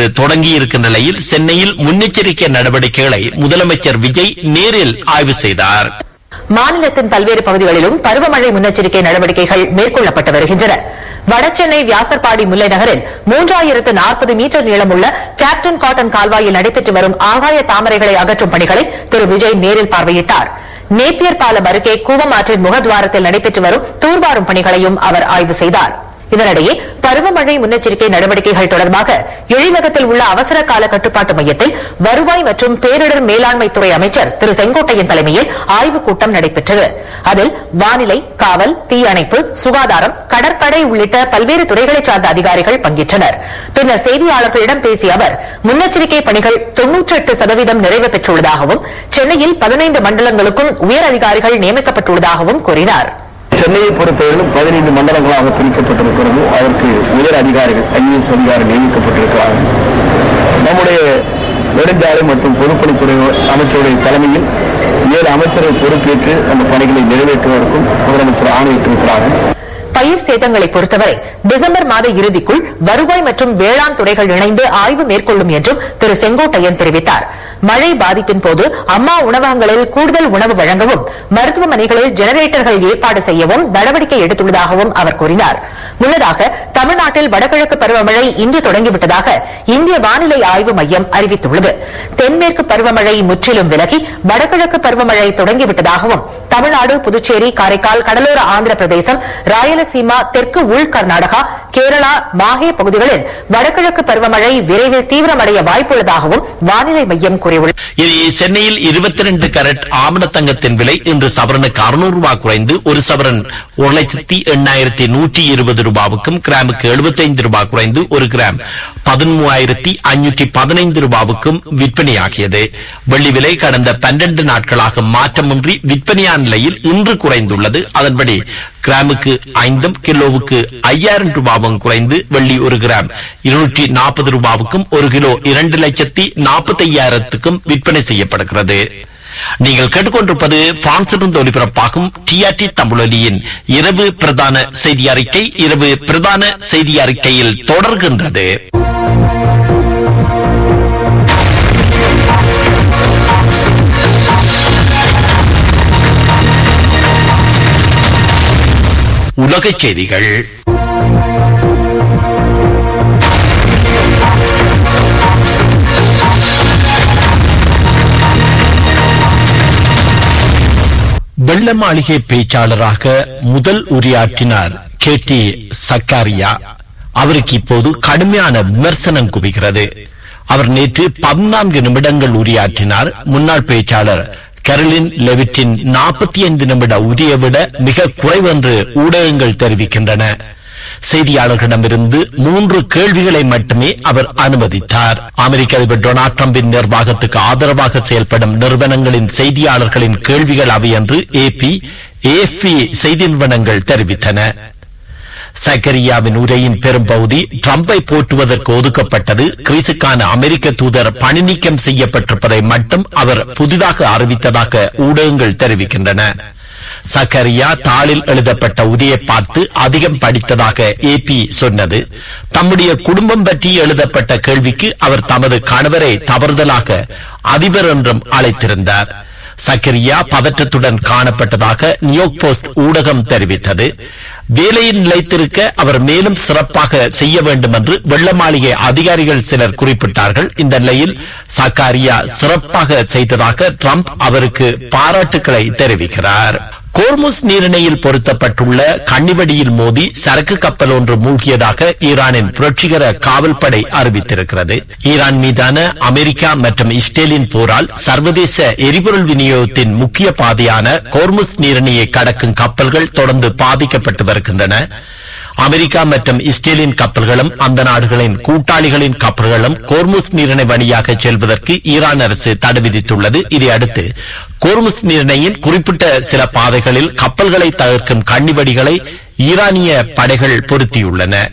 இன்று தொடங்கியிருக்கின்ற நிலையில் சென்னையில் முன்னெச்சரிக்கை நடவடிக்கைகளை முதலமைச்சர் விஜய் நேரில் ஆய்வு செய்தார் மாநிலத்தின் பல்வேறு பகுதிகளிலும் பருவமழை முன்னெச்சரிக்கை நடவடிக்கைகள் மேற்கொள்ளப்பட்டு வருகின்றன வடசென்னை வியாசர்பாடி முல்லை நகரில் மூன்றாயிரத்து நாற்பது மீட்டர் நீளமுள்ள கேப்டன் காட்டன் கால்வாயில் நடைபெற்று வரும் ஆகாய தாமரைகளை அகற்றும் பணிகளை திரு விஜய் நேரில் பார்வையிட்டார் நேப்பியர் பாலம் அருகே கூவமாற்றின் முகத்வாரத்தில் நடைபெற்று வரும் தூர்வாரும் பணிகளையும் அவர் ஆய்வு செய்தார் இதனிடையே பருவமழை முன்னெச்சரிக்கை நடவடிக்கைகள் தொடர்பாக எழிலகத்தில் உள்ள அவசர கால கட்டுப்பாட்டு மையத்தில் வருவாய் மற்றும் பேரிடர் மேலாண்மை துறை அமைச்சர் திரு செங்கோட்டையன் தலைமையில் ஆய்வுக் கூட்டம் நடைபெற்றது அதில் வானிலை காவல் தீயணைப்பு சுகாதாரம் கடற்படை உள்ளிட்ட பல்வேறு துறைகளைச் சார்ந்த அதிகாரிகள் பங்கேற்றனர் பின்னர் செய்தியாளர்களிடம் பேசிய அவர் முன்னெச்சரிக்கை பணிகள் தொன்னூற்றி சதவீதம் நிறைவு பெற்றுள்ளதாகவும் சென்னையில் பதினைந்து மண்டலங்களுக்கும் உயர் அதிகாரிகள் நியமிக்கப்பட்டுள்ளதாகவும் கூறினார் சென்னையை பொறுத்தவரையிலும் பதினைந்து மண்டலங்களாக பிரிக்கப்பட்டிருக்கிறது அதற்கு உயர் அதிகாரிகள் ஐஏஎஸ் அதிகாரி நியமிக்கப்பட்டிருக்கிறார்கள் நம்முடைய நெடுஞ்சாலை மற்றும் பொதுப்பணித்துறை அமைச்சருடைய தலைமையில் ஏழு அமைச்சர்கள் பொறுப்பேற்று அந்த பணிகளை நிறைவேற்றுவதற்கும் முதலமைச்சர் ஆணையிட்டிருக்கிறார்கள் பயிர் சேதங்களை பொறுத்தவரை டிசம்பர் மாத இறுதிக்குள் வருவாய் மற்றும் வேளாண் துறைகள் இணைந்து ஆய்வு மேற்கொள்ளும் என்றும் திரு செங்கோட்டையன் தெரிவித்தார் மழை பாதிப்பின் போது அம்மா உணவகங்களில் கூடுதல் உணவு வழங்கவும் மருத்துவமனைகளில் ஜெனரேட்டர்கள் ஏற்பாடு செய்யவும் நடவடிக்கை எடுத்துள்ளதாகவும் அவர் கூறினார் முன்னதாக தமிழ்நாட்டில் வடகிழக்கு பருவமழை இன்று தொடங்கிவிட்டதாக இந்திய வானிலை ஆய்வு மையம் அறிவித்துள்ளது தென்மேற்கு பருவமழை முற்றிலும் விலகி வடகிழக்கு பருவமழை தொடங்கிவிட்டதாகவும் தமிழ்நாடு புதுச்சேரி காரைக்கால் கடலோர ஆந்திர பிரதேசம் ராயலசீமா தெற்கு உள் கர்நாடகா கேரளா மாஹே பகுதிகளில் வடகிழக்கு பருவமழை விரைவில் தீவிரமடைய வாய்ப்புள்ளதாகவும் வானிலை மையம் கூறியுள்ளது இது சென்னையில் இருபத்தி ரெண்டு கரட் ஆமணத்தங்கத்தின் விலை இன்று சவரனுக்கு அறுநூறு ரூபாய் குறைந்து ஒரு சவரன் ஒரு லட்சத்தி எண்ணாயிரத்தி நூற்றி இருபது ரூபாவுக்கும் கிராமுக்கு எழுபத்தைந்து ரூபாய் குறைந்து ஒரு கிராம் பதிமூவாயிரத்தி ஐநூற்றி பதினைந்து ரூபாவுக்கும் விற்பனையாகியது வெள்ளி விலை கடந்த பன்னிரண்டு நாட்களாக மாற்றமின்றி விற்பனையான நிலையில் இன்று குறைந்துள்ளது அதன்படி கிராமுக்கு ஐந்தும் கிலோவுக்கு ஐயாயிரம் ரூபாவும் குறைந்து வெள்ளி ஒரு கிராம் இருநூற்றி நாற்பது ரூபாவுக்கும் ஒரு கிலோ இரண்டு லட்சத்தி நாற்பத்தி ஐயாயிரத்துக்கும் விற்பனை செய்யப்படுகிறது நீங்கள் கேட்டுக்கொண்டிருப்பது பிரான்சிலிருந்து ஒலிபரப்பாகும் டிஆர்டி தமிழொலியின் இரவு பிரதான செய்தி அறிக்கை இரவு பிரதான செய்தி அறிக்கையில் தொடர்கின்றது உலகச் செய்திகள் வெள்ள மாளிகை பேச்சாளராக முதல் உரையாற்றினார் கே டி சக்காரியா அவருக்கு இப்போது கடுமையான விமர்சனம் குவிகிறது அவர் நேற்று பதினான்கு நிமிடங்கள் உரையாற்றினார் முன்னாள் பேச்சாளர் கரலின் லெவிட்டின் நாற்பத்தி ஐந்து நிமிட உரையை விட மிக குறைவென்று ஊடகங்கள் தெரிவிக்கின்றன செய்தியாளர்களிடமிருந்து மூன்று கேள்விகளை மட்டுமே அவர் அனுமதித்தார் அமெரிக்க அதிபர் டொனால்ட் டிரம்பின் நிர்வாகத்துக்கு ஆதரவாக செயல்படும் நிறுவனங்களின் செய்தியாளர்களின் கேள்விகள் அவை என்று ஏபி ஏஎஃப்பி செய்தி நிறுவனங்கள் தெரிவித்தன சக்கரியாவின் உரையின் பெரும்பகுதி ட்ரம்பை போற்றுவதற்கு ஒதுக்கப்பட்டது கிரீஸுக்கான அமெரிக்க தூதர் பணி நீக்கம் செய்யப்பட்டிருப்பதை மட்டும் அவர் புதிதாக அறிவித்ததாக ஊடகங்கள் தெரிவிக்கின்றன சக்கரியா தாளில் எழுதப்பட்ட உரையை பார்த்து அதிகம் படித்ததாக ஏபி சொன்னது தம்முடைய குடும்பம் பற்றி எழுதப்பட்ட கேள்விக்கு அவர் தமது கணவரை தவறுதலாக அதிபர் என்றும் அழைத்திருந்தார் சக்கரியா பதற்றத்துடன் காணப்பட்டதாக நியூயோர்க் போஸ்ட் ஊடகம் தெரிவித்தது வேலையில் நிலைத்திருக்க அவர் மேலும் சிறப்பாக செய்ய வேண்டும் என்று வெள்ள மாளிகை அதிகாரிகள் சிலர் குறிப்பிட்டார்கள் இந்த நிலையில் சக்காரியா சிறப்பாக செய்ததாக ட்ரம்ப் அவருக்கு பாராட்டுக்களை தெரிவிக்கிறார் கோர்முஸ் நீரிணையில் பொருத்தப்பட்டுள்ள கன்னிவடியில் மோதி சரக்கு கப்பல் ஒன்று மூழ்கியதாக ஈரானின் புரட்சிகர காவல்படை அறிவித்திருக்கிறது ஈரான் மீதான அமெரிக்கா மற்றும் இஸ்ரேலின் போரால் சர்வதேச எரிபொருள் விநியோகத்தின் முக்கிய பாதையான கோர்முஸ் நீரிணையை கடக்கும் கப்பல்கள் தொடர்ந்து பாதிக்கப்பட்டு வருகின்றன அமெரிக்கா மற்றும் இஸ்ரேலின் கப்பல்களும் அந்த நாடுகளின் கூட்டாளிகளின் கப்பல்களும் கோர்முஸ் நீரிணை வழியாக செல்வதற்கு ஈரான் அரசு தடை விதித்துள்ளது இதையடுத்து கோர்முஸ் நீரிணையின் குறிப்பிட்ட சில பாதைகளில் கப்பல்களை தவிர்க்கும் கண்ணிவடிகளை ஈரானிய படைகள் பொருத்தியுள்ளன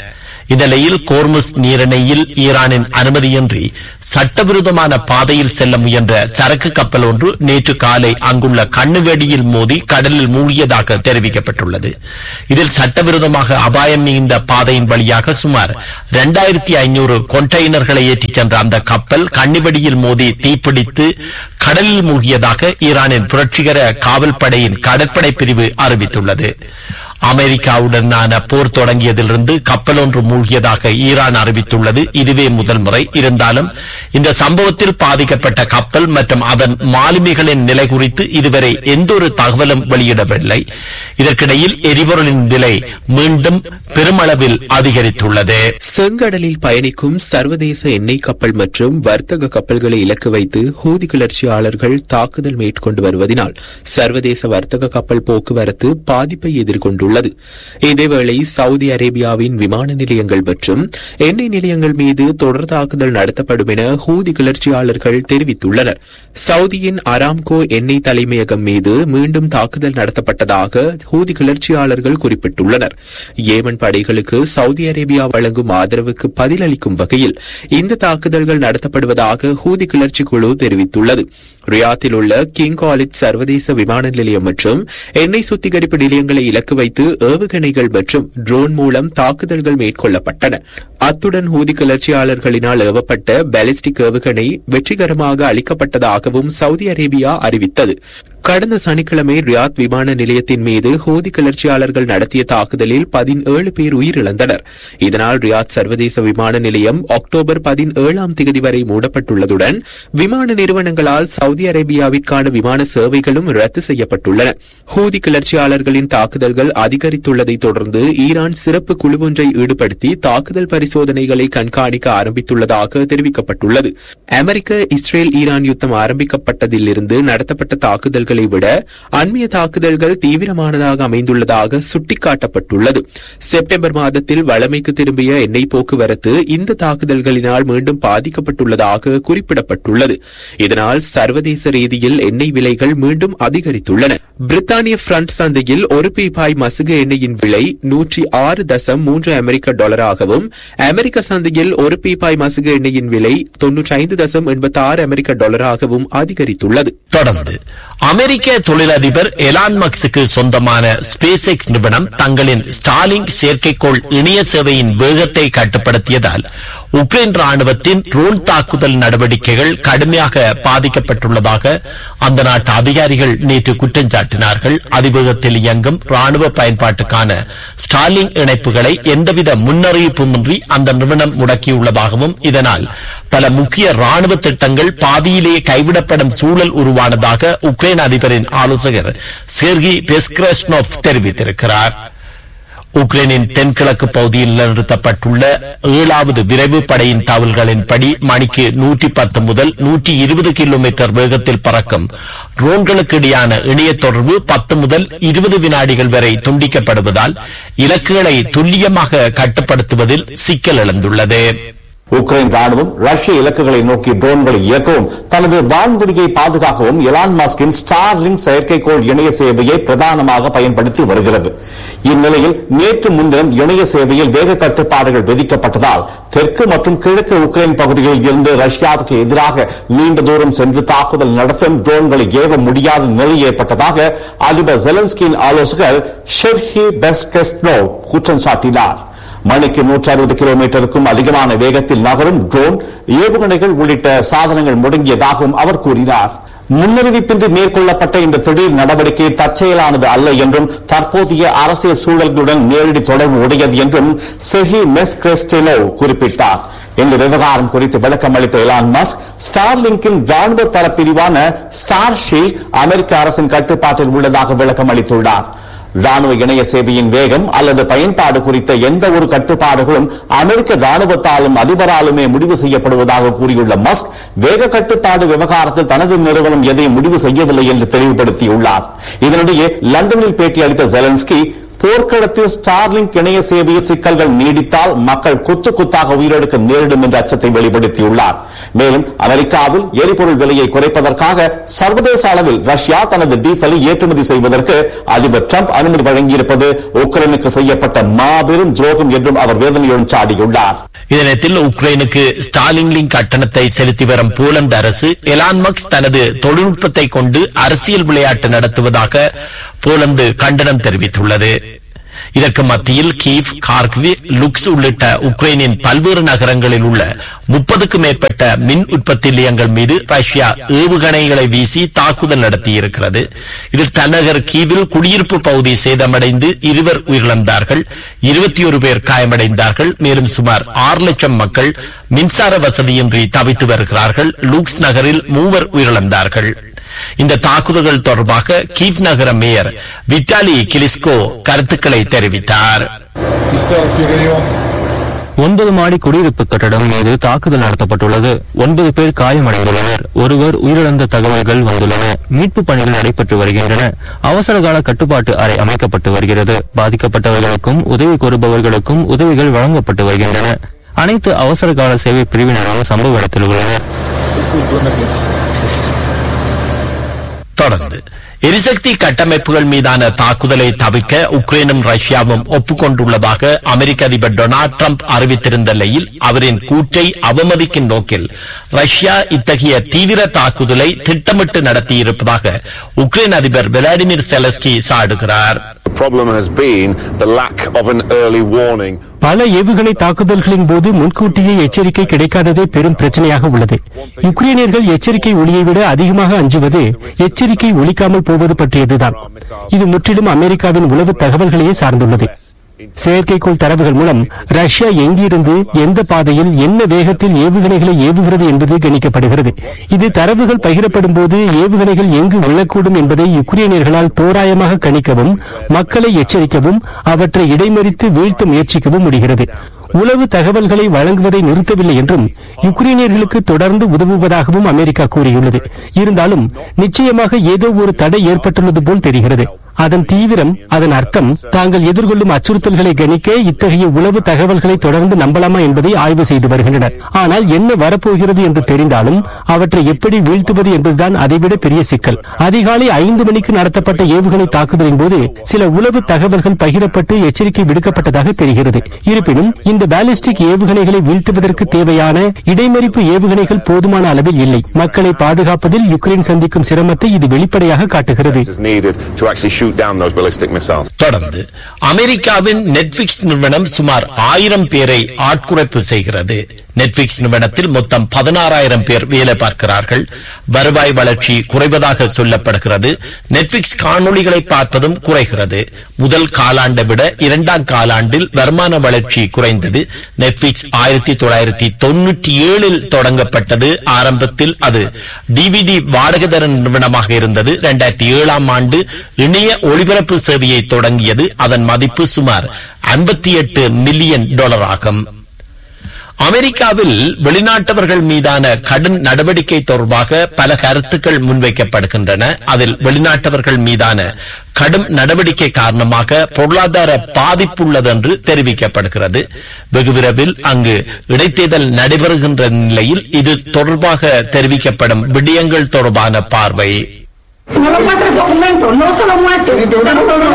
இந்நிலையில் கோர்முஸ் நீரிணையில் ஈரானின் அனுமதியின்றி சட்டவிரோதமான பாதையில் செல்ல முயன்ற சரக்கு கப்பல் ஒன்று நேற்று காலை அங்குள்ள கண்ணுவெடியில் மோதி கடலில் மூழ்கியதாக தெரிவிக்கப்பட்டுள்ளது இதில் சட்டவிரோதமாக அபாயம் மிகுந்த பாதையின் வழியாக சுமார் இரண்டாயிரத்தி ஐநூறு கொண்டெய்னர்களை ஏற்றிச் சென்ற அந்த கப்பல் கண்ணிவெடியில் மோதி தீப்பிடித்து கடலில் மூழ்கியதாக ஈரானின் புரட்சிகர காவல் படையின் கடற்படை பிரிவு அறிவித்துள்ளது அமெரிக்காவுடனான போர் தொடங்கியதிலிருந்து கப்பல் ஒன்று மூழ்கியதாக ஈரான் அறிவித்துள்ளது இதுவே முதல் முறை இருந்தாலும் இந்த சம்பவத்தில் பாதிக்கப்பட்ட கப்பல் மற்றும் அதன் மாலுமிகளின் நிலை குறித்து இதுவரை எந்த ஒரு தகவலும் வெளியிடவில்லை இதற்கிடையில் எரிபொருளின் விலை மீண்டும் பெருமளவில் அதிகரித்துள்ளது செங்கடலில் பயணிக்கும் சர்வதேச எண்ணெய் கப்பல் மற்றும் வர்த்தக கப்பல்களை இலக்கு வைத்து ஹூதி கிளர்ச்சியாளர்கள் தாக்குதல் மேற்கொண்டு வருவதனால் சர்வதேச வர்த்தக கப்பல் போக்குவரத்து பாதிப்பை எதிர்கொண்டுள்ளது இதேவேளை சவுதி அரேபியாவின் விமான நிலையங்கள் மற்றும் எண்ணெய் நிலையங்கள் மீது தொடர் தாக்குதல் நடத்தப்படும் என ஹூதி கிளர்ச்சியாளர்கள் தெரிவித்துள்ளனர் சவுதியின் அராம்கோ எண்ணெய் தலைமையகம் மீது மீண்டும் தாக்குதல் நடத்தப்பட்டதாக ஹூதி கிளர்ச்சியாளர்கள் குறிப்பிட்டுள்ளனர் ஏமன் படைகளுக்கு சவுதி அரேபியா வழங்கும் ஆதரவுக்கு பதிலளிக்கும் வகையில் இந்த தாக்குதல்கள் நடத்தப்படுவதாக ஹூதி கிளர்ச்சி குழு தெரிவித்துள்ளது ரியாத்தில் உள்ள கிங் காலித் சர்வதேச விமான நிலையம் மற்றும் எண்ணெய் சுத்திகரிப்பு நிலையங்களை இலக்கு வைத்து ஏவுகணைகள் மற்றும் ட்ரோன் மூலம் தாக்குதல்கள் மேற்கொள்ளப்பட்டன அத்துடன் ஹூதி கிளர்ச்சியாளர்களினால் ஏவப்பட்ட பாலிஸ்டிக் ஏவுகணை வெற்றிகரமாக அளிக்கப்பட்டதாகவும் சவுதி அரேபியா அறிவித்தது கடந்த சனிக்கிழமை ரியாத் விமான நிலையத்தின் மீது ஹூதி கிளர்ச்சியாளர்கள் நடத்திய தாக்குதலில் பதினேழு பேர் உயிரிழந்தனர் இதனால் ரியாத் சர்வதேச விமான நிலையம் அக்டோபர் பதினேழாம் தேதி வரை மூடப்பட்டுள்ளதுடன் விமான நிறுவனங்களால் சவுதி அரேபியாவிற்கான விமான சேவைகளும் ரத்து செய்யப்பட்டுள்ளன ஹூதி கிளர்ச்சியாளர்களின் தாக்குதல்கள் அதிகரித்துள்ளதை தொடர்ந்து ஈரான் சிறப்பு குழு ஒன்றை ஈடுபடுத்தி தாக்குதல் பரிசோதனைகளை கண்காணிக்க ஆரம்பித்துள்ளதாக தெரிவிக்கப்பட்டுள்ளது அமெரிக்க இஸ்ரேல் ஈரான் யுத்தம் ஆரம்பிக்கப்பட்டதிலிருந்து நடத்தப்பட்ட தாக்குதல்களை விட அண்மைய தாக்குதல்கள் தீவிரமானதாக அமைந்துள்ளதாக சுட்டிக்காட்டப்பட்டுள்ளது செப்டம்பர் மாதத்தில் வளமைக்கு திரும்பிய எண்ணெய் போக்குவரத்து இந்த தாக்குதல்களினால் மீண்டும் பாதிக்கப்பட்டுள்ளதாக குறிப்பிடப்பட்டுள்ளது இதனால் சர்வதேச ரீதியில் எண்ணெய் விலைகள் மீண்டும் அதிகரித்துள்ளன பிரித்தானிய பிரண்ட் சந்தையில் ஒரு பீப்பாய் மசுகு எண்ணெயின் விலை நூற்றி ஆறு தசம் மூன்று அமெரிக்க டாலராகவும் அமெரிக்க சந்தையில் ஒரு பீப்பாய் மசுகு எண்ணெயின் விலை தொன்னூற்றி ஐந்து தசம் எண்பத்தி ஆறு அமெரிக்க டாலராகவும் அதிகரித்துள்ளது தொடர்ந்து அமெரிக்க தொழிலதிபர் எலான் மக்ஸுக்கு சொந்தமான ஸ்பேஸ் எக்ஸ் நிறுவனம் தங்களின் ஸ்டாலிங் செயற்கைக்கோள் இணைய சேவையின் வேகத்தை கட்டுப்படுத்தியதால் உக்ரைன் ராணுவத்தின் ட்ரோன் தாக்குதல் நடவடிக்கைகள் கடுமையாக பாதிக்கப்பட்டுள்ளதாக அந்த நாட்டு அதிகாரிகள் நேற்று குற்றம் சாட்டினார்கள் அதிவேகத்தில் இயங்கும் ராணுவ பயன்பாட்டுக்கான ஸ்டாலிங் இணைப்புகளை எந்தவித முன்னறிவிப்புமின்றி அந்த நிறுவனம் முடக்கியுள்ளதாகவும் இதனால் பல முக்கிய ராணுவ திட்டங்கள் பாதியிலேயே கைவிடப்படும் சூழல் உருவானதாக உக்ரைன் அதிபரின் ஆலோசகர் செர்கி பெஸ்கிரஸ்னோவ் தெரிவித்திருக்கிறார் உக்ரைனின் தென்கிழக்கு பகுதியில் நிறுத்தப்பட்டுள்ள ஏழாவது விரைவு படையின் தகவல்களின்படி மணிக்கு நூற்றி பத்து முதல் நூற்றி இருபது கிலோமீட்டர் வேகத்தில் பறக்கும் ட்ரோன்களுக்கு இடையான இணைய தொடர்பு பத்து முதல் இருபது வினாடிகள் வரை துண்டிக்கப்படுவதால் இலக்குகளை துல்லியமாக கட்டுப்படுத்துவதில் சிக்கல் எழுந்துள்ளது உக்ரைன் ராணுவம் ரஷ்ய இலக்குகளை நோக்கி ட்ரோன்களை இயக்கவும் தனது வான்வெளியை பாதுகாக்கவும் எலான் மாஸ்கின் ஸ்டார்லிங் செயற்கைக்கோள் இணைய சேவையை பிரதானமாக பயன்படுத்தி வருகிறது இந்நிலையில் நேற்று முன்தினம் இணைய சேவையில் வேக கட்டுப்பாடுகள் விதிக்கப்பட்டதால் தெற்கு மற்றும் கிழக்கு உக்ரைன் பகுதிகளில் இருந்து ரஷ்யாவுக்கு எதிராக நீண்ட தூரம் சென்று தாக்குதல் நடத்தும் ட்ரோன்களை ஏவ முடியாத நிலை ஏற்பட்டதாக அதிபர் ஜெலன்ஸ்கியின் ஆலோசகர் ஷெர்ஹி பெஸ்கெஸ்னோ குற்றம் சாட்டினார் மணிக்கு நூற்றி அறுபது கிலோமீட்டருக்கும் அதிகமான வேகத்தில் நகரும் ட்ரோன் ஏவுகணைகள் உள்ளிட்ட சாதனங்கள் முடங்கியதாகவும் அவர் கூறினார் முன்னறிவிப்பின்றி மேற்கொள்ளப்பட்ட இந்த திடீர் நடவடிக்கை தற்செயலானது அல்ல என்றும் தற்போதைய அரசியல் சூழல்களுடன் நேரடி தொடர்பு உடையது என்றும் செஹி மெஸ் கிறிஸ்டினோ குறிப்பிட்டார் இந்த விவகாரம் குறித்து விளக்கம் அளித்த எலான் மஸ்க் ஸ்டார்லிங்கின் ராணுவ தர பிரிவான ஸ்டார் ஷீல்ட் அமெரிக்க அரசின் கட்டுப்பாட்டில் உள்ளதாக விளக்கம் அளித்துள்ளார் ராணுவ இணைய சேவையின் வேகம் அல்லது பயன்பாடு குறித்த எந்த ஒரு கட்டுப்பாடுகளும் அமெரிக்க ராணுவத்தாலும் அதிபராலுமே முடிவு செய்யப்படுவதாக கூறியுள்ள மஸ்க் வேக கட்டுப்பாடு விவகாரத்தில் தனது நிறுவனம் எதையும் முடிவு செய்யவில்லை என்று தெளிவுபடுத்தியுள்ளார் இதனிடையே லண்டனில் பேட்டியளித்த ஜெலன்ஸ்கி போர்க்களத்தில் ஸ்டார்லிங்க் இணைய சேவை சிக்கல்கள் நீடித்தால் மக்கள் குத்து குத்தாக உயிரிழக்க நேரிடும் என்ற அச்சத்தை வெளிப்படுத்தியுள்ளார் மேலும் அமெரிக்காவில் எரிபொருள் விலையை குறைப்பதற்காக சர்வதேச அளவில் ரஷ்யா தனது டீசலை ஏற்றுமதி செய்வதற்கு அதிபர் டிரம்ப் அனுமதி வழங்கியிருப்பது உக்ரைனுக்கு செய்யப்பட்ட மாபெரும் துரோகம் என்றும் அவர் வேதனையுடன் சாடியுள்ளார் இதனத்தில் உக்ரைனுக்கு ஸ்டாலின் லிங்க் கட்டணத்தை செலுத்தி வரும் போலந்து அரசு எலான் மக்ஸ் தனது தொழில்நுட்பத்தை கொண்டு அரசியல் விளையாட்டு நடத்துவதாக போலந்து கண்டனம் தெரிவித்துள்ளது இதற்கு மத்தியில் கீவ் கார்கிவ் லுக்ஸ் உள்ளிட்ட உக்ரைனின் பல்வேறு நகரங்களில் உள்ள முப்பதுக்கும் மேற்பட்ட மின் உற்பத்தி நிலையங்கள் மீது ரஷ்யா ஏவுகணைகளை வீசி தாக்குதல் நடத்தியிருக்கிறது இதில் தலைநகர் கீவில் குடியிருப்பு பகுதி சேதமடைந்து இருவர் உயிரிழந்தார்கள் இருபத்தி ஒரு பேர் காயமடைந்தார்கள் மேலும் சுமார் ஆறு லட்சம் மக்கள் மின்சார வசதியின்றி தவித்து வருகிறார்கள் லூக்ஸ் நகரில் மூவர் உயிரிழந்தார்கள் இந்த தாக்குதல்கள் தொடர்பாக கீவ் நகர மேயர் விட்டாலி கிலிஸ்கோ கருத்துக்களை தெரிவித்தார் ஒன்பது மாடி குடியிருப்பு கட்டடம் மீது தாக்குதல் நடத்தப்பட்டுள்ளது ஒன்பது பேர் காயமடைந்துள்ளனர் ஒருவர் உயிரிழந்த தகவல்கள் வந்துள்ளன மீட்பு பணிகள் நடைபெற்று வருகின்றன அவசரகால கட்டுப்பாட்டு அறை அமைக்கப்பட்டு வருகிறது பாதிக்கப்பட்டவர்களுக்கும் உதவி கோருபவர்களுக்கும் உதவிகள் வழங்கப்பட்டு வருகின்றன அனைத்து அவசரகால சேவை பிரிவினரும் சம்பவ இடத்தில் உள்ளனர் தொடர்ந்து எரிசக்தி கட்டமைப்புகள் மீதான தாக்குதலை தவிர்க்க உக்ரைனும் ரஷ்யாவும் ஒப்புக்கொண்டுள்ளதாக அமெரிக்க அதிபர் டொனால்ட் ட்ரம்ப் அறிவித்திருந்த நிலையில் அவரின் கூற்றை அவமதிக்கும் நோக்கில் ரஷ்யா இத்தகைய தீவிர தாக்குதலை திட்டமிட்டு நடத்தியிருப்பதாக உக்ரைன் அதிபர் விளாடிமிர் செலஸ்கி சாடுகிறார் The problem has been the lack of an early warning. பல ஏவுகணை தாக்குதல்களின் போது முன்கூட்டியே எச்சரிக்கை கிடைக்காததே பெரும் பிரச்சனையாக உள்ளது யுக்ரைனியர்கள் எச்சரிக்கை ஒளியை விட அதிகமாக அஞ்சுவது எச்சரிக்கை ஒலிக்காமல் போவது பற்றியதுதான் இது முற்றிலும் அமெரிக்காவின் உளவு தகவல்களையே சார்ந்துள்ளது செயற்கைக்கோள் தரவுகள் மூலம் ரஷ்யா எங்கிருந்து எந்த பாதையில் என்ன வேகத்தில் ஏவுகணைகளை ஏவுகிறது என்பது கணிக்கப்படுகிறது இது தரவுகள் பகிரப்படும் போது ஏவுகணைகள் எங்கு விழக்கூடும் என்பதை யுக்ரைனியர்களால் தோராயமாக கணிக்கவும் மக்களை எச்சரிக்கவும் அவற்றை இடைமறித்து வீழ்த்த முயற்சிக்கவும் முடிகிறது உளவு தகவல்களை வழங்குவதை நிறுத்தவில்லை என்றும் யுக்ரைனியர்களுக்கு தொடர்ந்து உதவுவதாகவும் அமெரிக்கா கூறியுள்ளது இருந்தாலும் நிச்சயமாக ஏதோ ஒரு தடை ஏற்பட்டுள்ளது போல் தெரிகிறது அதன் தீவிரம் அதன் அர்த்தம் தாங்கள் எதிர்கொள்ளும் அச்சுறுத்தல்களை கணிக்க இத்தகைய உளவு தகவல்களை தொடர்ந்து நம்பலாமா என்பதை ஆய்வு செய்து வருகின்றனர் ஆனால் என்ன வரப்போகிறது என்று தெரிந்தாலும் அவற்றை எப்படி வீழ்த்துவது என்பதுதான் அதைவிட பெரிய சிக்கல் அதிகாலை ஐந்து மணிக்கு நடத்தப்பட்ட ஏவுகணை தாக்குதலின் போது சில உளவு தகவல்கள் பகிரப்பட்டு எச்சரிக்கை விடுக்கப்பட்டதாக தெரிகிறது இருப்பினும் இந்த பாலிஸ்டிக் ஏவுகணைகளை வீழ்த்துவதற்கு தேவையான இடைமறிப்பு ஏவுகணைகள் போதுமான அளவில் இல்லை மக்களை பாதுகாப்பதில் யுக்ரைன் சந்திக்கும் சிரமத்தை இது வெளிப்படையாக காட்டுகிறது is needed to actually shoot down those ballistic missiles. தொடர்ந்து அமெரிக்காவின் நெட்ஃபிக்ஸ் நிறுவனம் சுமார் ஆயிரம் பேரை ஆட்குறைப்பு செய்கிறது நெட்ஃபிக்ஸ் நிறுவனத்தில் மொத்தம் பதினாறாயிரம் பேர் வேலை பார்க்கிறார்கள் வருவாய் வளர்ச்சி குறைவதாக சொல்லப்படுகிறது நெட்ஃபிக்ஸ் காணொளிகளை பார்ப்பதும் குறைகிறது முதல் காலாண்டை விட இரண்டாம் காலாண்டில் வருமான வளர்ச்சி குறைந்தது நெட்ஃபிக்ஸ் ஆயிரத்தி தொள்ளாயிரத்தி தொண்ணூற்றி ஏழில் தொடங்கப்பட்டது ஆரம்பத்தில் அது டிவிடி வாடகைதர நிறுவனமாக இருந்தது இரண்டாயிரத்தி ஏழாம் ஆண்டு இணைய ஒளிபரப்பு சேவையை தொடங்கியது அதன் மதிப்பு சுமார் ஐம்பத்தி எட்டு மில்லியன் டாலர் ஆகும் அமெரிக்காவில் வெளிநாட்டவர்கள் மீதான கடும் நடவடிக்கை தொடர்பாக பல கருத்துக்கள் முன்வைக்கப்படுகின்றன அதில் வெளிநாட்டவர்கள் மீதான கடும் நடவடிக்கை காரணமாக பொருளாதார பாதிப்பு உள்ளது என்று தெரிவிக்கப்படுகிறது வெகு விரைவில் அங்கு இடைத்தேர்தல் நடைபெறுகின்ற நிலையில் இது தொடர்பாக தெரிவிக்கப்படும் விடயங்கள் தொடர்பான பார்வை No lo muestres documentos, no se lo muestres. Usted no se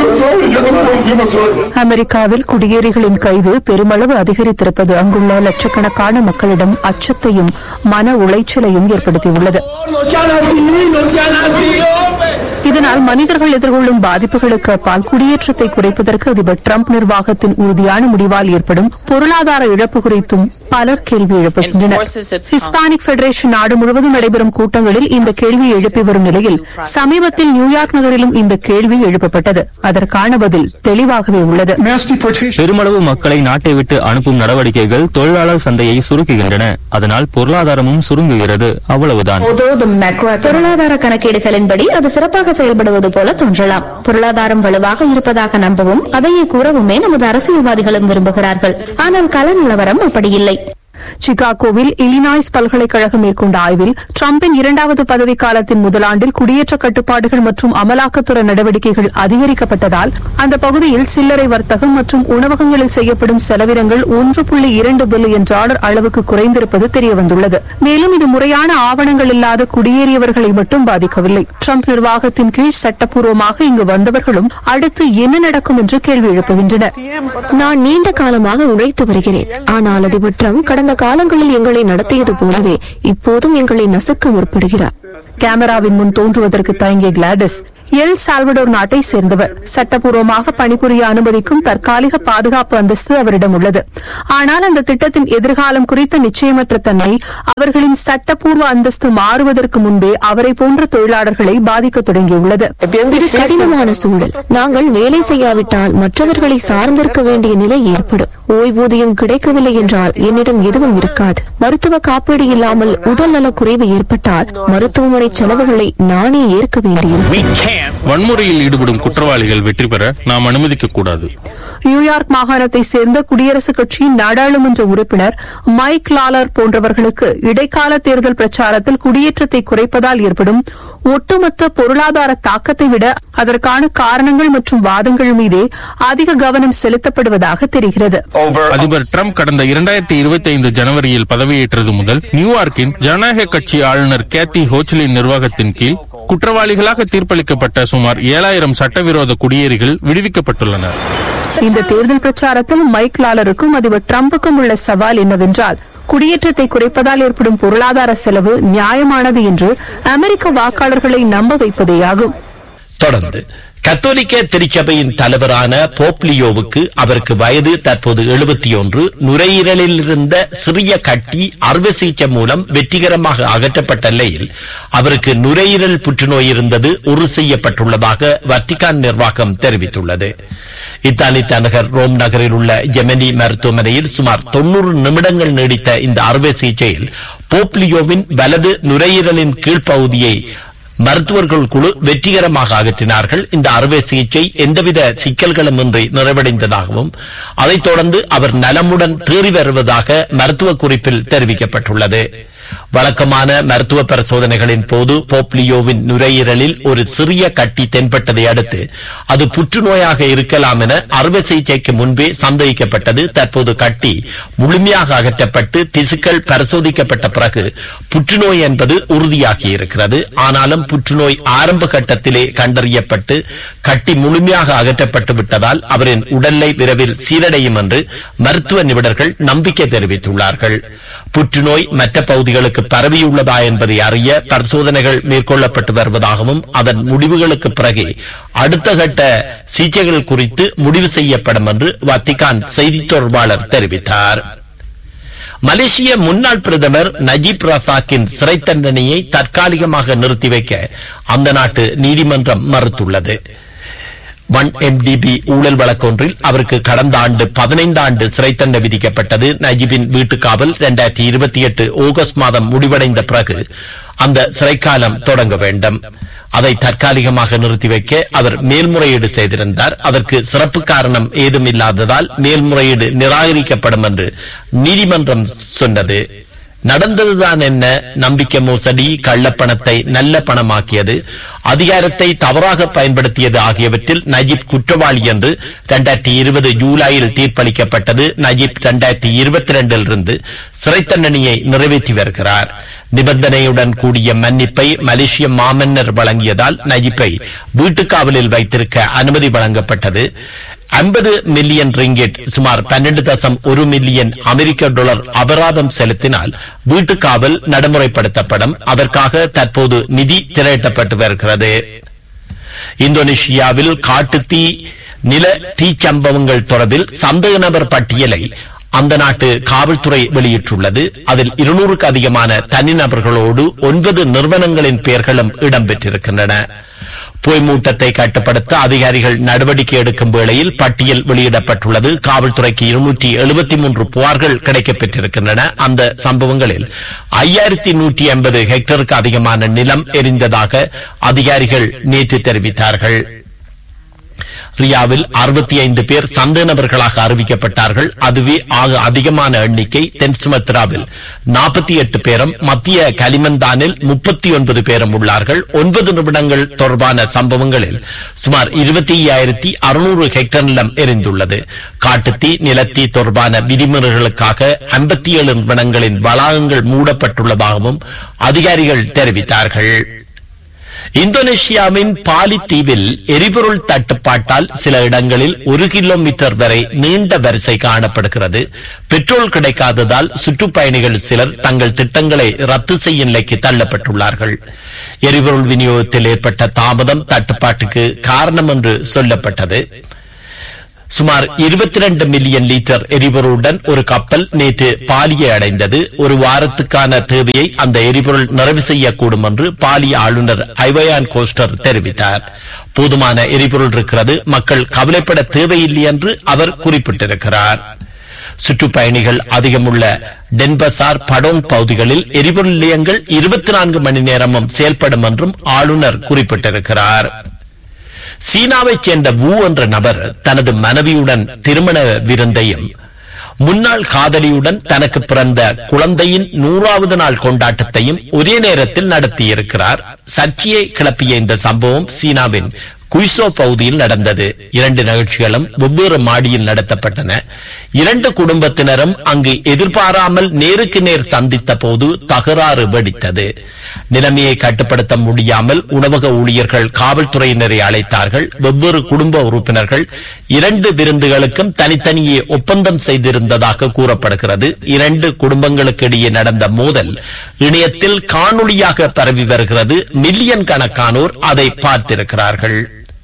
lo documentos. அமெரிக்காவில் குடியேறிகளின் கைது பெருமளவு அதிகரித்திருப்பது அங்குள்ள லட்சக்கணக்கான மக்களிடம் அச்சத்தையும் மன உளைச்சலையும் ஏற்படுத்தியுள்ளது No sean así, no sean así, hombre. இதனால் மனிதர்கள் எதிர்கொள்ளும் பாதிப்புகளுக்கு அப்பால் குடியேற்றத்தை குறைப்பதற்கு அதிபர் டிரம்ப் நிர்வாகத்தின் உறுதியான முடிவால் ஏற்படும் பொருளாதார இழப்பு குறித்தும் பலர் கேள்வி எழுப்புகின்றனர் ஹிஸ்பானிக் பெடரேஷன் நாடு முழுவதும் நடைபெறும் கூட்டங்களில் இந்த கேள்வியை எழுப்பி வரும் நிலையில் சமீபத்தில் நியூயார்க் நகரிலும் இந்த கேள்வி எழுப்பப்பட்டது அதற்கான பதில் தெளிவாகவே உள்ளது பெருமளவு மக்களை நாட்டை விட்டு அனுப்பும் நடவடிக்கைகள் தொழிலாளர் சந்தையை சுருக்குகின்றன அதனால் பொருளாதாரமும் சுருங்குகிறது அவ்வளவுதான் பொருளாதார கணக்கீடுகளின்படி அது சிறப்பாக செயல்படுவது போல தோன்றலாம் பொருளாதாரம் வலுவாக இருப்பதாக நம்பவும் அதையே கூறவுமே நமது அரசியல்வாதிகளும் விரும்புகிறார்கள் ஆனால் கள நிலவரம் அப்படி இல்லை சிகாகோவில் இலினாய்ஸ் பல்கலைக்கழகம் மேற்கொண்ட ஆய்வில் டிரம்பின் இரண்டாவது பதவிக்காலத்தின் முதலாண்டில் குடியேற்ற கட்டுப்பாடுகள் மற்றும் அமலாக்கத்துறை நடவடிக்கைகள் அதிகரிக்கப்பட்டதால் அந்த பகுதியில் சில்லறை வர்த்தகம் மற்றும் உணவகங்களில் செய்யப்படும் செலவினங்கள் ஒன்று புள்ளி இரண்டு பில்லியன் டாலர் அளவுக்கு குறைந்திருப்பது தெரியவந்துள்ளது மேலும் இது முறையான ஆவணங்கள் இல்லாத குடியேறியவர்களை மட்டும் பாதிக்கவில்லை டிரம்ப் நிர்வாகத்தின் கீழ் சட்டப்பூர்வமாக இங்கு வந்தவர்களும் அடுத்து என்ன நடக்கும் என்று கேள்வி எழுப்புகின்றனர் நான் நீண்ட காலமாக உழைத்து வருகிறேன் ஆனால் அதிபர் ட்ரம்ப் கடந்த காலங்களில் எங்களை நடத்தியது போலவே இப்போதும் எங்களை நசுக்க முற்படுகிறார் கேமராவின் முன் தோன்றுவதற்கு தயங்கிய கிளாடிஸ் எல் சால்வடோர் நாட்டை சேர்ந்தவர் சட்டப்பூர்வமாக பணிபுரிய அனுமதிக்கும் தற்காலிக பாதுகாப்பு அந்தஸ்து அவரிடம் உள்ளது ஆனால் அந்த திட்டத்தின் எதிர்காலம் குறித்த நிச்சயமற்ற தன்மை அவர்களின் சட்டப்பூர்வ அந்தஸ்து மாறுவதற்கு முன்பே அவரை போன்ற தொழிலாளர்களை பாதிக்க தொடங்கியுள்ளது இது கடினமான சூழல் நாங்கள் வேலை செய்யாவிட்டால் மற்றவர்களை சார்ந்திருக்க வேண்டிய நிலை ஏற்படும் ஓய்வூதியம் கிடைக்கவில்லை என்றால் என்னிடம் எதுவும் இருக்காது மருத்துவ காப்பீடு இல்லாமல் உடல்நல குறைவு ஏற்பட்டால் மருத்துவமனை செலவுகளை நானே ஏற்க வேண்டியிருக்கும் வன்முறையில் ஈடுபடும் குற்றவாளிகள் வெற்றி பெற நாம் அனுமதிக்க கூடாது நியூயார்க் மாகாணத்தை சேர்ந்த குடியரசுக் கட்சியின் நாடாளுமன்ற உறுப்பினர் மைக் லாலர் போன்றவர்களுக்கு இடைக்கால தேர்தல் பிரச்சாரத்தில் குடியேற்றத்தை குறைப்பதால் ஏற்படும் ஒட்டுமொத்த பொருளாதார தாக்கத்தை விட அதற்கான காரணங்கள் மற்றும் வாதங்கள் மீதே அதிக கவனம் செலுத்தப்படுவதாக தெரிகிறது அதிபர் டிரம்ப் கடந்த இரண்டாயிரத்தி இருபத்தி ஐந்து ஜனவரியில் பதவியேற்றது முதல் நியூயார்க்கின் ஜனநாயக கட்சி ஆளுநர் கேத்தி ஹோச்லின் நிர்வாகத்தின் கீழ் குற்றவாளிகளாக தீர்ப்பளிக்கப்பட்ட சுமார் ஏழாயிரம் சட்டவிரோத குடியேறிகள் விடுவிக்கப்பட்டுள்ளனர் இந்த தேர்தல் பிரச்சாரத்தில் மைக் லாலருக்கும் அதிபர் டிரம்புக்கும் உள்ள சவால் என்னவென்றால் குடியேற்றத்தை குறைப்பதால் ஏற்படும் பொருளாதார செலவு நியாயமானது என்று அமெரிக்க வாக்காளர்களை நம்ப வைப்பதேயாகும் தொடர்ந்து கத்தோலிக்க திருச்சபையின் தலைவரான போப்லியோவுக்கு அவருக்கு வயது தற்போது எழுபத்தி ஒன்று நுரையீரலில் இருந்த சிறிய கட்டி அறுவை சிகிச்சை மூலம் வெற்றிகரமாக அகற்றப்பட்ட நிலையில் அவருக்கு நுரையீரல் புற்றுநோய் இருந்தது உறுதி செய்யப்பட்டுள்ளதாக வத்திகான் நிர்வாகம் தெரிவித்துள்ளது இத்தாலி தலைநகர் ரோம் நகரில் உள்ள ஜெமினி மருத்துவமனையில் சுமார் தொன்னூறு நிமிடங்கள் நீடித்த இந்த அறுவை சிகிச்சையில் போப்லியோவின் வலது நுரையீரலின் கீழ்ப்பகுதியை மருத்துவர்கள் குழு வெற்றிகரமாக அகற்றினார்கள் இந்த அறுவை சிகிச்சை எந்தவித சிக்கல்களும் இன்றி நிறைவடைந்ததாகவும் அதைத் தொடர்ந்து அவர் நலமுடன் தேறி வருவதாக மருத்துவ குறிப்பில் தெரிவிக்கப்பட்டுள்ளது வழக்கமான மருத்துவ பரிசோதனைகளின் போது போப்லியோவின் நுரையீரலில் ஒரு சிறிய கட்டி தென்பட்டதை அடுத்து அது புற்றுநோயாக இருக்கலாம் என அறுவை சிகிச்சைக்கு முன்பே சந்தேகிக்கப்பட்டது தற்போது கட்டி முழுமையாக அகற்றப்பட்டு திசுக்கள் பரிசோதிக்கப்பட்ட பிறகு புற்றுநோய் என்பது உறுதியாகி இருக்கிறது ஆனாலும் புற்றுநோய் ஆரம்ப கட்டத்திலே கண்டறியப்பட்டு கட்டி முழுமையாக அகற்றப்பட்டு விட்டதால் அவரின் உடல்நிலை விரைவில் சீரடையும் என்று மருத்துவ நிபுணர்கள் நம்பிக்கை தெரிவித்துள்ளார்கள் புற்றுநோய் மற்ற பகுதிகளுக்கு பரவியுள்ளதா என்பதை அறிய பரிசோதனைகள் மேற்கொள்ளப்பட்டு வருவதாகவும் அதன் முடிவுகளுக்கு பிறகு அடுத்த கட்ட சிகிச்சைகள் குறித்து முடிவு செய்யப்படும் என்று வத்திகான் செய்தி தொடர்பாளர் தெரிவித்தார் மலேசிய முன்னாள் பிரதமர் நஜீப் ரசாக்கின் சிறை தண்டனையை தற்காலிகமாக நிறுத்தி வைக்க அந்த நாட்டு நீதிமன்றம் மறுத்துள்ளது ஒன் எம்டிபி ஊழல் வழக்கொன்றில் அவருக்கு கடந்த ஆண்டு பதினைந்து ஆண்டு சிறை தண்டனை விதிக்கப்பட்டது நஜீபின் வீட்டுக்காவல் இரண்டாயிரத்தி இருபத்தி எட்டு ஆகஸ்ட் மாதம் முடிவடைந்த பிறகு அந்த சிறைக்காலம் தொடங்க வேண்டும் அதை தற்காலிகமாக நிறுத்தி வைக்க அவர் மேல்முறையீடு செய்திருந்தார் அதற்கு சிறப்பு காரணம் ஏதும் இல்லாததால் மேல்முறையீடு நிராகரிக்கப்படும் என்று நீதிமன்றம் சொன்னது நடந்ததுதான் என்ன நம்பிக்கை மோசடி கள்ளப்பணத்தை நல்ல பணமாக்கியது அதிகாரத்தை தவறாக பயன்படுத்தியது ஆகியவற்றில் நஜீப் குற்றவாளி என்று இரண்டாயிரத்தி இருபது ஜூலையில் தீர்ப்பளிக்கப்பட்டது நஜீப் இரண்டாயிரத்தி இருபத்தி ரெண்டிலிருந்து சிறை தண்டனையை நிறைவேற்றி வருகிறார் நிபந்தனையுடன் கூடிய மன்னிப்பை மலேசிய மாமன்னர் வழங்கியதால் நஜிப்பை வீட்டுக்காவலில் வைத்திருக்க அனுமதி வழங்கப்பட்டது ஐம்பது மில்லியன் ரிங்கெட் சுமார் பன்னெண்டு தசம் ஒரு மில்லியன் அமெரிக்க டாலர் அபராதம் செலுத்தினால் வீட்டுக்காவல் நடைமுறைப்படுத்தப்படும் அதற்காக தற்போது நிதி திரட்டப்பட்டு வருகிறது இந்தோனேஷியாவில் காட்டுத்தீ நில தீச்சம்பவங்கள் தொடர்பில் சந்தேக நபர் பட்டியலை அந்த நாட்டு காவல்துறை வெளியிட்டுள்ளது அதில் இருநூறுக்கு அதிகமான தனிநபர்களோடு ஒன்பது நிறுவனங்களின் பெயர்களும் இடம்பெற்றிருக்கின்றன பொய்மூட்டத்தை கட்டுப்படுத்த அதிகாரிகள் நடவடிக்கை எடுக்கும் வேளையில் பட்டியல் வெளியிடப்பட்டுள்ளது காவல்துறைக்கு இருநூற்றி எழுபத்தி மூன்று புகார்கள் கிடைக்கப்பெற்றிருக்கின்றன அந்த சம்பவங்களில் ஐயாயிரத்தி நூற்றி ஐம்பது ஹெக்டருக்கு அதிகமான நிலம் எரிந்ததாக அதிகாரிகள் நேற்று தெரிவித்தார்கள் ரியாவில் அறுபத்தி ஐந்து பேர் சந்தேக நபர்களாக அறிவிக்கப்பட்டார்கள் அதுவே ஆக அதிகமான எண்ணிக்கை தென் சுமத்ராவில் நாற்பத்தி எட்டு பேரும் மத்திய கலிமந்தானில் முப்பத்தி ஒன்பது பேரும் உள்ளார்கள் ஒன்பது நிமிடங்கள் தொடர்பான சம்பவங்களில் சுமார் இருபத்தி ஐயாயிரத்தி அறுநூறு ஹெக்டர் நிலம் எரிந்துள்ளது காட்டுத்தீ நிலத்தீ தொடர்பான விதிமுறைகளுக்காக ஐம்பத்தி ஏழு நிமிடங்களின் வளாகங்கள் மூடப்பட்டுள்ளதாகவும் அதிகாரிகள் தெரிவித்தார்கள் இந்தோனேஷியாவின் பாலி தீவில் எரிபொருள் தட்டுப்பாட்டால் சில இடங்களில் ஒரு கிலோமீட்டர் வரை நீண்ட வரிசை காணப்படுகிறது பெட்ரோல் கிடைக்காததால் சுற்றுப்பயணிகள் சிலர் தங்கள் திட்டங்களை ரத்து செய்யும் நிலைக்கு தள்ளப்பட்டுள்ளார்கள் எரிபொருள் விநியோகத்தில் ஏற்பட்ட தாமதம் தட்டுப்பாட்டுக்கு காரணம் என்று சொல்லப்பட்டது சுமார் இருபத்தி ரெண்டு மில்லியன் லிட்டர் எரிபொருளுடன் ஒரு கப்பல் நேற்று பாலியை அடைந்தது ஒரு வாரத்துக்கான தேவையை அந்த எரிபொருள் நிறைவு செய்யக்கூடும் என்று பாலி ஆளுநர் ஐவயான் கோஸ்டர் தெரிவித்தார் போதுமான எரிபொருள் இருக்கிறது மக்கள் கவலைப்பட தேவையில்லை என்று அவர் குறிப்பிட்டிருக்கிறார் சுற்றுப்பயணிகள் அதிகமுள்ள டென்பசார் படோங் பகுதிகளில் எரிபொருள் நிலையங்கள் இருபத்தி நான்கு மணி நேரமும் செயல்படும் என்றும் ஆளுநர் குறிப்பிட்டிருக்கிறார் சீனாவைச் சேர்ந்த வு என்ற நபர் தனது மனைவியுடன் திருமண விருந்தையும் முன்னாள் காதலியுடன் தனக்கு பிறந்த குழந்தையின் நூறாவது நாள் கொண்டாட்டத்தையும் ஒரே நேரத்தில் நடத்தியிருக்கிறார் சர்ச்சையை கிளப்பிய இந்த சம்பவம் சீனாவின் குய்சோ பகுதியில் நடந்தது இரண்டு நிகழ்ச்சிகளும் வெவ்வேறு மாடியில் நடத்தப்பட்டன இரண்டு குடும்பத்தினரும் அங்கு எதிர்பாராமல் நேருக்கு நேர் சந்தித்த போது தகராறு வெடித்தது நிலைமையை கட்டுப்படுத்த முடியாமல் உணவக ஊழியர்கள் காவல்துறையினரை அழைத்தார்கள் வெவ்வேறு குடும்ப உறுப்பினர்கள் இரண்டு விருந்துகளுக்கும் தனித்தனியே ஒப்பந்தம் செய்திருந்ததாக கூறப்படுகிறது இரண்டு குடும்பங்களுக்கு இடையே நடந்த மோதல் இணையத்தில் காணொளியாக பரவி வருகிறது மில்லியன் கணக்கானோர் அதை பார்த்திருக்கிறார்கள்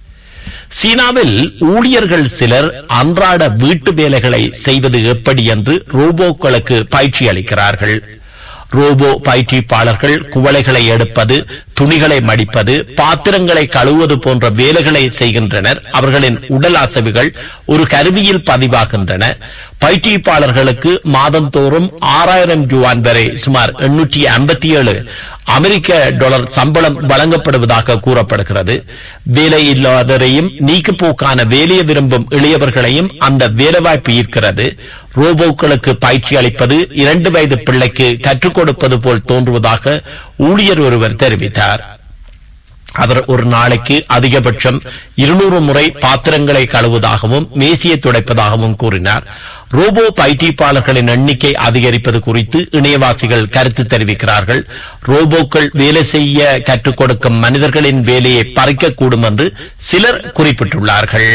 சீனாவில் ஊழியர்கள் சிலர் அன்றாட வீட்டு வேலைகளை செய்வது எப்படி என்று ரோபோக்களுக்கு பயிற்சி அளிக்கிறார்கள் ரோபோ பயிற்சிப்பாளர்கள் குவளைகளை எடுப்பது துணிகளை மடிப்பது பாத்திரங்களை கழுவுவது போன்ற வேலைகளை செய்கின்றனர் அவர்களின் உடல் அசைவுகள் ஒரு கருவியில் பதிவாகின்றன பயிற்சிப்பாளர்களுக்கு மாதந்தோறும் ஆறாயிரம் யுவான் வரை சுமார் எண்ணூற்றி ஐம்பத்தி ஏழு அமெரிக்க டாலர் சம்பளம் வழங்கப்படுவதாக கூறப்படுகிறது வேலை இல்லாதவரையும் நீக்குப்போக்கான வேலையை விரும்பும் இளையவர்களையும் அந்த வேலைவாய்ப்பு ஈர்க்கிறது ரோபோக்களுக்கு பயிற்சி அளிப்பது இரண்டு வயது பிள்ளைக்கு கற்றுக் கொடுப்பது போல் தோன்றுவதாக ஊழியர் ஒருவர் தெரிவித்தார் அவர் ஒரு நாளைக்கு அதிகபட்சம் இருநூறு முறை பாத்திரங்களை கழுவுவதாகவும் மேசியை துடைப்பதாகவும் கூறினார் ரோபோ பயிற்சிப்பாளர்களின் எண்ணிக்கை அதிகரிப்பது குறித்து இணையவாசிகள் கருத்து தெரிவிக்கிறார்கள் ரோபோக்கள் வேலை செய்ய கற்றுக் கொடுக்கும் மனிதர்களின் வேலையை பறிக்கக்கூடும் என்று சிலர் குறிப்பிட்டுள்ளார்கள்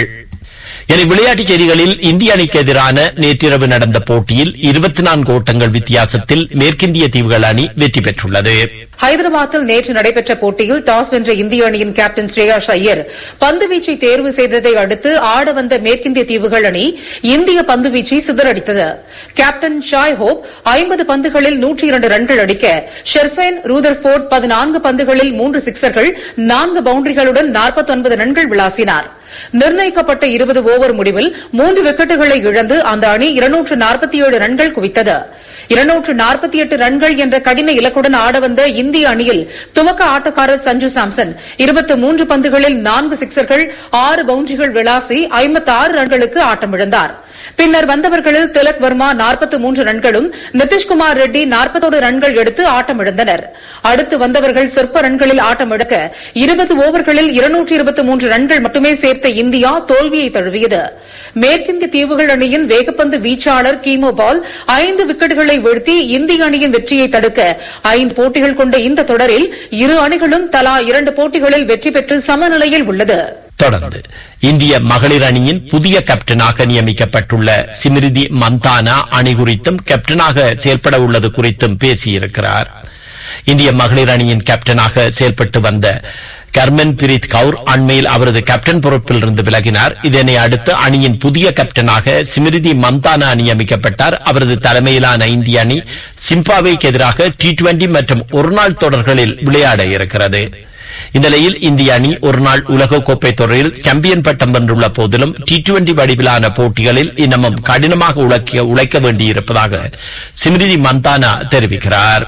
என விளையாட்டுச் செய்திகளில் இந்திய அணிக்கு எதிரான நேற்றிரவு நடந்த போட்டியில் இருபத்தி நான்கு ஓட்டங்கள் வித்தியாசத்தில் மேற்கிந்திய தீவுகள் அணி வெற்றி பெற்றுள்ளது ஹைதராபாத்தில் நேற்று நடைபெற்ற போட்டியில் டாஸ் வென்ற இந்திய அணியின் கேப்டன் ஸ்ரேயாஷ் ஐயர் பந்துவீச்சை தேர்வு செய்ததை அடுத்து ஆட வந்த மேற்கிந்திய தீவுகள் அணி இந்திய பந்துவீச்சை சிதறடித்தது கேப்டன் ஷாய் ஹோப் ஐம்பது பந்துகளில் நூற்றி இரண்டு ரன்கள் அடிக்க ஷெர்ஃபேன் ரூதர்போர்ட் பதினான்கு பந்துகளில் மூன்று சிக்சர்கள் நான்கு பவுண்டரிகளுடன் நாற்பத்தொன்பது ரன்கள் விளாசினார் நிர்ணயிக்கப்பட்ட இருபது ஓவர் முடிவில் மூன்று விக்கெட்டுகளை இழந்து அந்த அணி இருநூற்று நாற்பத்தி ஏழு ரன்கள் குவித்தது இருநூற்று நாற்பத்தி எட்டு ரன்கள் என்ற கடின இலக்குடன் ஆட வந்த இந்திய அணியில் துவக்க ஆட்டக்காரர் சஞ்சு சாம்சன் இருபத்தி மூன்று பந்துகளில் நான்கு சிக்சர்கள் ஆறு பவுண்டரிகள் விளாசி ஐம்பத்தி ஆறு ரன்களுக்கு ஆட்டமிழந்தார் பின்னர் வந்தவர்களில் திலக் வர்மா நாற்பத்தி மூன்று ரன்களும் நிதிஷ்குமார் ரெட்டி நாற்பத்தோடு ரன்கள் எடுத்து ஆட்டமிழந்தனர் அடுத்து வந்தவர்கள் சொற்ப ரன்களில் ஆட்டமிழக்க இருபது ஓவர்களில் இருநூற்றி இருபத்தி மூன்று ரன்கள் மட்டுமே சேர்த்த இந்தியா தோல்வியை தழுவியது மேற்கிந்திய தீவுகள் அணியின் வேகப்பந்து வீச்சாளர் கீமோ பால் ஐந்து விக்கெட்டுகளை வீழ்த்தி இந்திய அணியின் வெற்றியை தடுக்க ஐந்து போட்டிகள் கொண்ட இந்த தொடரில் இரு அணிகளும் தலா இரண்டு போட்டிகளில் வெற்றி பெற்று சமநிலையில் உள்ளது தொடர்ந்து இந்திய மகளிர் அணியின் புதிய கேப்டனாக நியமிக்கப்பட்டுள்ள சிமிருதி மந்தானா அணி குறித்தும் கேப்டனாக செயல்பட உள்ளது குறித்தும் பேசியிருக்கிறார் இந்திய மகளிர் அணியின் கேப்டனாக செயல்பட்டு வந்த கர்மன் பிரீத் கவுர் அண்மையில் அவரது கேப்டன் பொறுப்பில் இருந்து விலகினார் இதனை அடுத்து அணியின் புதிய கேப்டனாக சிமிருதி மந்தானா நியமிக்கப்பட்டார் அவரது தலைமையிலான இந்திய அணி சிம்பாவேக்கு எதிராக டி டுவெண்டி மற்றும் ஒருநாள் தொடர்களில் விளையாட இருக்கிறது இந்நிலையில் இந்திய அணி ஒருநாள் உலகக்கோப்பை தொடரில் சாம்பியன் பட்டம் வென்றுள்ள போதிலும் டி டுவெண்டி வடிவிலான போட்டிகளில் இன்னமும் கடினமாக உழைக்க உழைக்க வேண்டியிருப்பதாக சிமிருதி மந்தானா தெரிவிக்கிறார்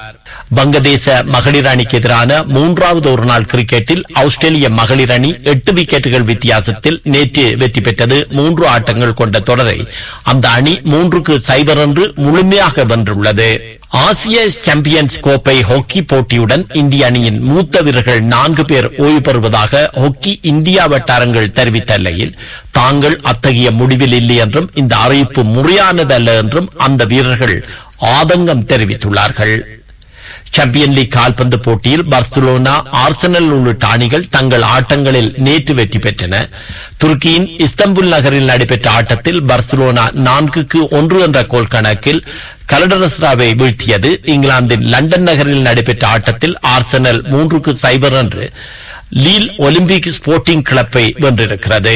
வங்கதேச மகளிர் அணிக்கு எதிரான மூன்றாவது ஒருநாள் கிரிக்கெட்டில் ஆஸ்திரேலிய மகளிர் அணி எட்டு விக்கெட்டுகள் வித்தியாசத்தில் நேற்று வெற்றி பெற்றது மூன்று ஆட்டங்கள் கொண்ட தொடரை அந்த அணி மூன்றுக்கு சைபர் என்று முழுமையாக வென்றுள்ளது ஆசிய சாம்பியன்ஸ் கோப்பை ஹாக்கி போட்டியுடன் இந்திய அணியின் மூத்த வீரர்கள் நான்கு பேர் ஓய்வு பெறுவதாக ஹாக்கி இந்தியா வட்டாரங்கள் தெரிவித்த நிலையில் தாங்கள் அத்தகைய முடிவில் இல்லை என்றும் இந்த அறிவிப்பு முறையானதல்ல என்றும் அந்த வீரர்கள் ஆதங்கம் தெரிவித்துள்ளார்கள் சாம்பியன் லீக் கால்பந்து போட்டியில் பார்சிலோனா ஆர்சனல் உள்ளிட்ட அணிகள் தங்கள் ஆட்டங்களில் நேற்று வெற்றி பெற்றன துருக்கியின் இஸ்தம்புல் நகரில் நடைபெற்ற ஆட்டத்தில் பார்சிலோனா நான்குக்கு ஒன்று என்ற கோல் கணக்கில் கலடரஸ்ராவை வீழ்த்தியது இங்கிலாந்தின் லண்டன் நகரில் நடைபெற்ற ஆட்டத்தில் ஆர்சனல் மூன்றுக்கு சைபர் என்று லீல் ஒலிம்பிக் ஸ்போர்ட்டிங் கிளப்பை வென்றிருக்கிறது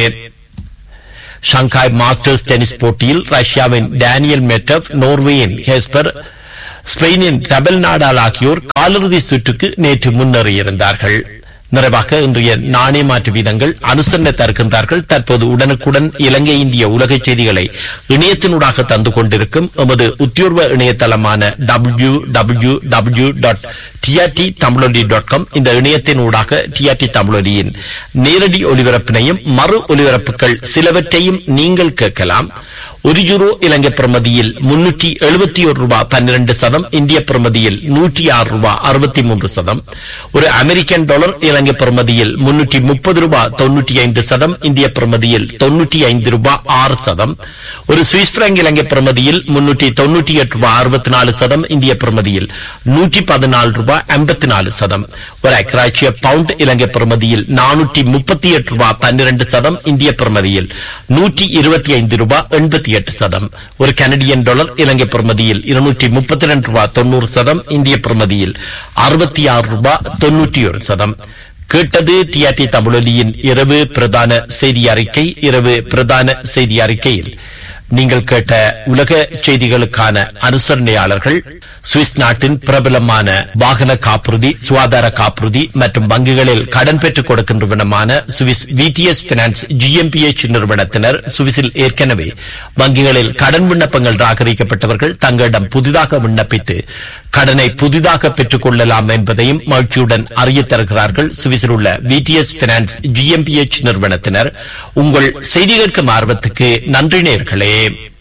ஷங்காய் மாஸ்டர்ஸ் டென்னிஸ் போட்டியில் ரஷ்யாவின் டேனியல் மெட்டப் நோர்வேயின் ஹெஸ்பர் ஸ்பெயினின் ரபெல் நாடால் ஆகியோர் காலிறுதி சுற்றுக்கு நேற்று முன்னேறியிருந்தார்கள் நிறைவாக இன்றைய நாணய மாற்று வீதங்கள் அனுசரணை தருகின்றார்கள் தற்போது உடனுக்குடன் இலங்கை இந்திய உலக செய்திகளை இணையத்தினூடாக தந்து கொண்டிருக்கும் எமது உத்தியோர்வ இணையதளமான W W W dot TRT Thamizholi dot com இந்த இணையத்தினூடாக டிஆர்டி தமிழொலியின் நேரடி ஒலிபரப்பினையும் மறு ஒலிபரப்புகள் சிலவற்றையும் நீங்கள் கேட்கலாம் ஒரு யூரோ இலங்கை பிரமதியில் முன்னூற்றி எழுபத்தி ஒரு ரூபாய் பன்னிரண்டு சதம் இந்திய பிரமதியில் நூற்றி ஆறு ரூபாய் அறுபத்தி மூன்று சதம் ஒரு அமெரிக்கன் டாலர் இலங்கை பிரமதியில் முன்னூற்றி முப்பது ரூபாய் தொன்னூற்றி ஐந்து சதம் இந்திய பிரமதியில் தொன்னூற்றி ஐந்து ரூபாய் ஆறு சதம் ஒரு சுவிஸ் பிராங்க் இலங்கை பிரமதியில் முன்னூற்றி தொன்னூற்றி எட்டு ரூபாய் அறுபத்தி நாலு சதம் இந்திய பிரமதியில் நூற்றி பதினாலு ரூபாய் ஐம்பத்தி நாலு சதம் ஒரு அக்ராட்சிய பவுண்ட் இலங்கை பிரமதியில் நானூற்றி முப்பத்தி எட்டு ரூபாய் பன்னிரண்டு சதம் இந்திய பிரமதியில் நூற்றி இருபத்தி ஐந்து ரூபாய் எண்பத்தி எட்டு சதம் ஒரு கனடியன் டாலர் இலங்கை பிரமதியில் இருநூற்றி முப்பத்தி ரெண்டு ரூபாய் தொண்ணூறு சதம் இந்திய பிரமதியில் அறுபத்தி ஆறு ரூபாய் தொன்னூற்றி ஒரு சதம் கேட்டது டிஆர்டி தமிழொலியின் இரவு பிரதான செய்தி அறிக்கை இரவு பிரதான செய்தி அறிக்கையில் நீங்கள் கேட்ட உலக செய்திகளுக்கான அனுசரணையாளர்கள் சுவிஸ் நாட்டின் பிரபலமான வாகன காப்புறுதி சுகாதார காப்புறுதி மற்றும் வங்கிகளில் கடன் பெற்றுக் கொடுக்கின்றவனமான சுவிஸ் விடிஎஸ் பினான்ஸ் ஜிஎம்பிஎச் நிறுவனத்தினர் சுவிஸில் ஏற்கனவே வங்கிகளில் கடன் விண்ணப்பங்கள் ராகரிக்கப்பட்டவர்கள் தங்களிடம் புதிதாக விண்ணப்பித்து கடனை புதிதாக பெற்றுக் கொள்ளலாம் என்பதையும் மகிழ்ச்சியுடன் அறிய தருகிறார்கள் சுவிஸில் உள்ள விடிஎஸ் பினான்ஸ் ஜிஎம்பிஎச் நிறுவனத்தினர் உங்கள் செய்தி கேட்கும் ஆர்வத்துக்கு நன்றி நேர்களே